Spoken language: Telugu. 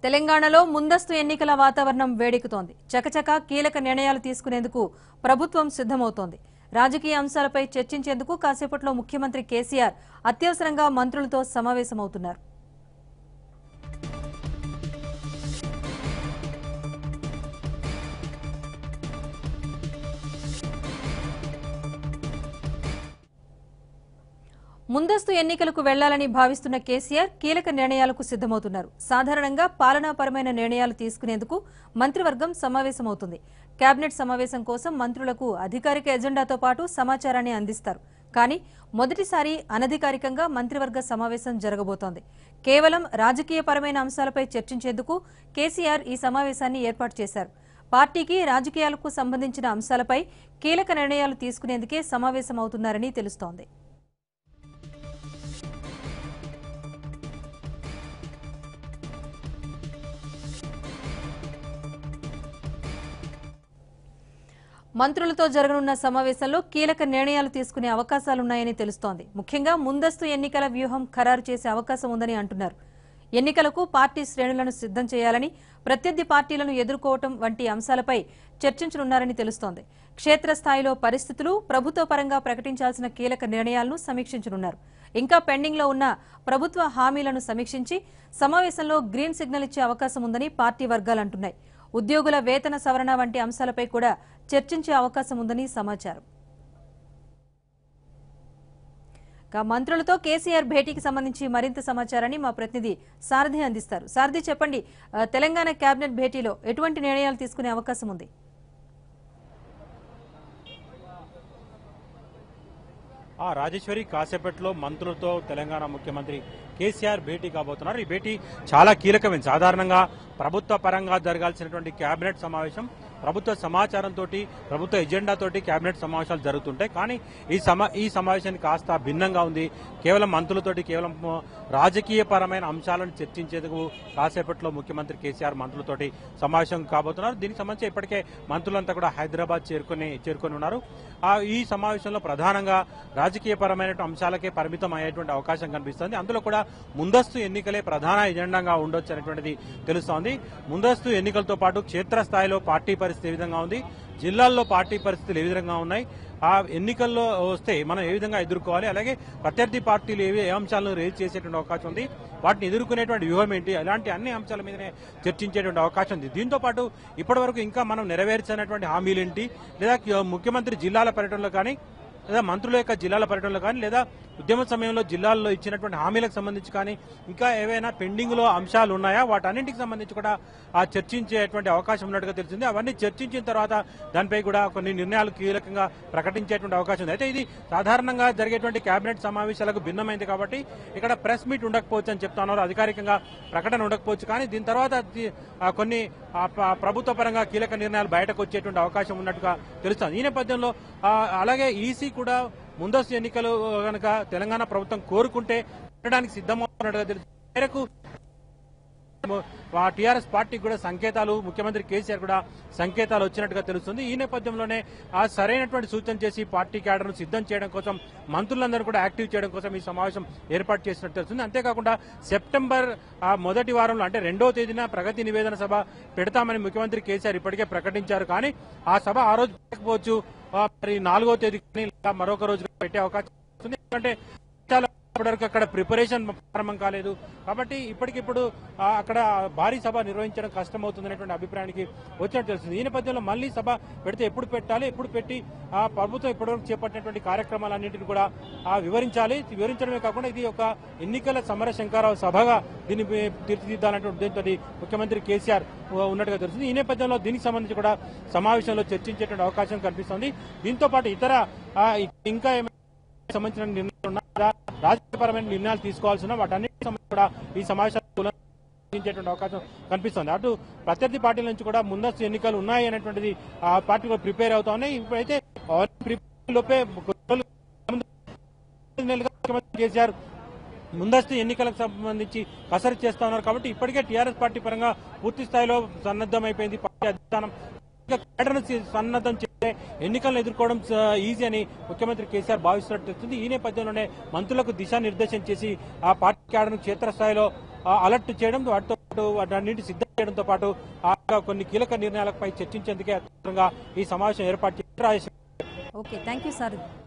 తెలంగాణలో ముందస్తు ఎన్నికల వాతావరణం వేడెక్కుతోంది చకచక కీలక నిర్ణయాలు తీసుకునేందుకు ప్రభుత్వం సిద్ధమవుతోంది రాజకీయ అంశాలపై చర్చించేందుకు కాసేపట్లో ముఖ్యమంత్రి కేసీఆర్ అత్యవసరంగా మంత్రులతో సమావేశమవుతున్నారు ముందస్తు ఎన్నికలకు వెళ్లాలని భావిస్తున్న కేసీఆర్ కీలక నిర్ణయాలకు సిద్ధమవుతున్నారు సాధారణంగా పాలనాపరమైన నిర్ణయాలు తీసుకునేందుకు మంత్రివర్గం సమావేశమవుతుంది కేబినెట్ సమావేశం కోసం మంత్రులకు అధికారిక ఎజెండాతో పాటు సమాచారాన్ని అందిస్తారు కానీ మొదటిసారి అనధికారికంగా మంత్రివర్గ సమావేశం జరగబోతోంది కేవలం రాజకీయపరమైన అంశాలపై చర్చించేందుకు కేసీఆర్ ఈ సమావేశాన్ని ఏర్పాటు చేశారు పార్టీకి రాజకీయాలకు సంబంధించిన అంశాలపై కీలక నిర్ణయాలు తీసుకునేందుకే సమావేశమవుతున్నారని తెలుస్తోంది మంత్రులతో జరగనున్న సమావేశంలో కీలక నిర్ణయాలు తీసుకునే అవకాశాలున్నాయని తెలుస్తోంది ముఖ్యంగా ముందస్తు ఎన్నికల వ్యూహం ఖరారు చేసే అవకాశం ఉందని అంటున్నారు ఎన్నికలకు పార్టీ శ్రేణులను సిద్ధం చేయాలని ప్రత్యర్థి పార్టీలను ఎదుర్కోవటం వంటి అంశాలపై చర్చించనున్నారని తెలుస్తోంది క్షేత్రస్థాయిలో పరిస్థితులు ప్రభుత్వ పరంగా ప్రకటించాల్సిన కీలక నిర్ణయాలను సమీక్షించనున్నారు ఇంకా పెండింగ్లో ఉన్న ప్రభుత్వ హామీలను సమీక్షించి సమావేశంలో గ్రీన్ సిగ్నల్ ఇచ్చే అవకాశం ఉందని పార్టీ వర్గాలు అంటున్నాయి ఉద్యోగుల వేతన సవరణ వంటి అంశాలపై కూడా చర్చించే అవకాశం ఉందని సమాచారం ఇక మంత్రులతో కేసీఆర్ భేటీకి సంబంధించి మరింత సమాచారాన్ని మా ప్రతినిధి సారథి అందిస్తారు సారథి చెప్పండి ఆ, తెలంగాణ కేబినెట్ భేటీలో ఎటువంటి నిర్ణయాలు తీసుకునే అవకాశం ఉంది ఆ రాజేశ్వరి కాసేపట్లో మంత్రులతో తెలంగాణ ముఖ్యమంత్రి కేసీఆర్ భేటీ కాబోతున్నారు ఈ భేటీ చాలా కీలకమైంది సాధారణంగా ప్రభుత్వ పరంగా జరగాల్సినటువంటి కేబినెట్ సమావేశం ప్రభుత్వ సమాచారంతో ప్రభుత్వ ఎజెండాతోటి కేబినెట్ సమావేశాలు జరుగుతుంటాయి కానీ ఈ సమా ఈ సమావేశానికి కాస్త భిన్నంగా ఉంది కేవలం మంత్రులతోటి కేవలం ఆ, రాజకీయపరమైన అంశాలను చర్చించేందుకు కాసేపట్లో ముఖ్యమంత్రి కేసీఆర్ మంత్రులతోటి సమావేశం కాబోతున్నారు దీనికి సంబంధించి ఇప్పటికే మంత్రులంతా కూడా హైదరాబాద్ చేరుకొని చేరుకొని ఉన్నారు ఆ ఈ సమావేశంలో ప్రధానంగా రాజకీయపరమైన అంశాలకే పరిమితం అయ్యేటువంటి అవకాశం కనిపిస్తుంది అందులో కూడా ముందస్తు ఎన్నికలే ప్రధాన ఎజెండాగా ఉండొచ్చు అనేటువంటిది తెలుస్తోంది ముందస్తు ఎన్నికలతో పాటు క్షేత్రస్థాయిలో పార్టీ పరిస్థితి ఏ విధంగా ఉంది జిల్లాల్లో పార్టీ పరిస్థితులు ఏ విధంగా ఉన్నాయి ఆ ఎన్నికల్లో వస్తే మనం ఏ విధంగా ఎదుర్కోవాలి అలాగే ప్రత్యర్థి పార్టీలు ఏవి ఏ అంశాలను రేజ్ చేసేటువంటి అవకాశం ఉంది వాటిని ఎదుర్కొనేటువంటి వ్యూహం ఏంటి అలాంటి అన్ని అంశాల మీదనే చర్చించేటువంటి అవకాశం ఉంది దీంతో పాటు ఇప్పటి వరకు ఇంకా మనం నెరవేర్చినటువంటి హామీలు ఏంటి లేదా కి- ముఖ్యమంత్రి జిల్లాల పర్యటనలో కానీ లేదా మంత్రుల యొక్క జిల్లాల పర్యటనలో కానీ లేదా ఉద్యమ సమయంలో జిల్లాల్లో ఇచ్చినటువంటి హామీలకు సంబంధించి కానీ ఇంకా ఏవైనా పెండింగ్ లో అంశాలు ఉన్నాయా వాటన్నింటికి సంబంధించి కూడా ఆ చర్చించేటువంటి అవకాశం ఉన్నట్టుగా తెలిసింది అవన్నీ చర్చించిన తర్వాత దానిపై కూడా కొన్ని నిర్ణయాలు కీలకంగా ప్రకటించేటువంటి అవకాశం ఉంది అయితే ఇది సాధారణంగా జరిగేటువంటి కేబినెట్ సమావేశాలకు భిన్నమైంది కాబట్టి ఇక్కడ ప్రెస్ మీట్ ఉండకపోవచ్చు అని చెప్తా ఉన్నారు అధికారికంగా ప్రకటన ఉండకపోవచ్చు కానీ దీని తర్వాత ది- ఆ కొన్ని ఆ ప- ప్రభుత్వ పరంగా కీలక నిర్ణయాలు బయటకు వచ్చేటువంటి అవకాశం ఉన్నట్టుగా తెలుస్తుంది ఈ నేపథ్యంలో ఆ, అలాగే ఈసీ కూడా ముందస్తు ఎన్నికలు కనుక తెలంగాణ ప్రభుత్వం కోరుకుంటే పెట్టడానికి సిద్ధమవుతున్నట్టుగా తెలుసు ఈ మేరకు టీఆర్ఎస్ పార్టీకి కూడా సంకేతాలు ముఖ్యమంత్రి కేసీఆర్ కూడా సంకేతాలు వచ్చినట్టుగా తెలుస్తుంది ఈ నేపథ్యంలోనే ఆ సరైనటువంటి సూచన చేసి పార్టీ క్యాడర్ను సిద్ధం చేయడం కోసం మంత్రులందరూ కూడా యాక్టివ్ చేయడం కోసం ఈ సమావేశం ఏర్పాటు చేసినట్టు తెలుస్తుంది అంతేకాకుండా సెప్టెంబర్ ఆ మొదటి వారంలో అంటే రెండో తేదీన ప్రగతి నివేదన సభ పెడతామని ముఖ్యమంత్రి కేసీఆర్ ఇప్పటికే ప్రకటించారు కానీ ఆ సభ ఆ రోజు పెట్టకపోవచ్చు ఆ మరి నాలుగో తేదీ కానీ లేదా మరొక రోజు పెట్టే అవకాశం ఉంది ఎందుకంటే చాలా ఇప్పటివరకు అక్కడ ప్రిపరేషన్ ప్రారంభం కాలేదు కాబట్టి ఇప్పటికిప్పుడు ఆ, అక్కడ భారీ సభ నిర్వహించడం కష్టమవుతుందనేటువంటి అభిప్రాయానికి వచ్చినట్టు తెలుస్తుంది ఈ నేపథ్యంలో మళ్ళీ సభ పెడితే ఎప్పుడు పెట్టాలి ఎప్పుడు పెట్టి ఆ ప్రభుత్వం ఇప్పటివరకు చేపట్టినటువంటి కార్యక్రమాలన్నింటినీ కూడా ఆ, వివరించాలి వివరించడమే కాకుండా ఇది ఒక ఎన్నికల సమర శంకారావు సభగా దీన్ని తీర్చిదిద్దాలంటే ఉద్దేశంతో ముఖ్యమంత్రి కేసీఆర్ ఉన్నట్టుగా తెలుస్తుంది ఈ నేపథ్యంలో దీనికి సంబంధించి కూడా సమావేశంలో చర్చించేటువంటి అవకాశం కనిపిస్తుంది దీంతో పాటు ఇతర ఆ, ఇంకా ఏమైనా సంబంధించిన నిర్ణయాలు ఉన్నాయా రాజకీయపరమైన నిర్ణయాలు తీసుకోవాల్సిన వాటన్నిటి సంబంధించి కూడా ఈ సమావేశాలు చర్చించేటువంటి అవకాశం కనిపిస్తుంది అటు ప్రత్యర్థి పార్టీల నుంచి కూడా ముందస్తు ఎన్నికలు ఉన్నాయి అనేటువంటిది ఆ పార్టీ కూడా ప్రిపేర్ అవుతా ఉన్నాయి ఇప్పుడైతే ప్రిపేర్ లోపే కొన్ని రోజులు ముందు నెలలుగా ముఖ్యమంత్రి కేసీఆర్ ముందస్తు ఎన్నికలకు సంబంధించి కసరత్తు చేస్తా ఉన్నారు కాబట్టి ఇప్పటికే టీఆర్ఎస్ పార్టీ పరంగా పూర్తి స్థాయిలో సన్నద్దమైపోయింది పార్టీ అధిష్టానం ఇంకా కేడర్ను సి- సన్నద్ధం చేస్తే ఎన్నికలను ఎదుర్కోవడం స- ఈజీ అని ముఖ్యమంత్రి కేసీఆర్ భావిస్తున్నట్టు తెలుస్తుంది ఈ నేపథ్యంలోనే మంత్రులకు దిశానిర్దేశం చేసి ఆ పార్టీ కేడర్ను క్షేత్రస్థాయిలో ఆ, అలర్ట్ చేయడం వాటితో పాటు వాటన్నింటి సిద్ధం చేయడంతో పాటు ఆ కొన్ని కీలక నిర్ణయాలపై చర్చించేందుకే అత్యంతంగా ఈ సమావేశం ఏర్పాటు చేసి ఓకే థ్యాంక్ యూ సార్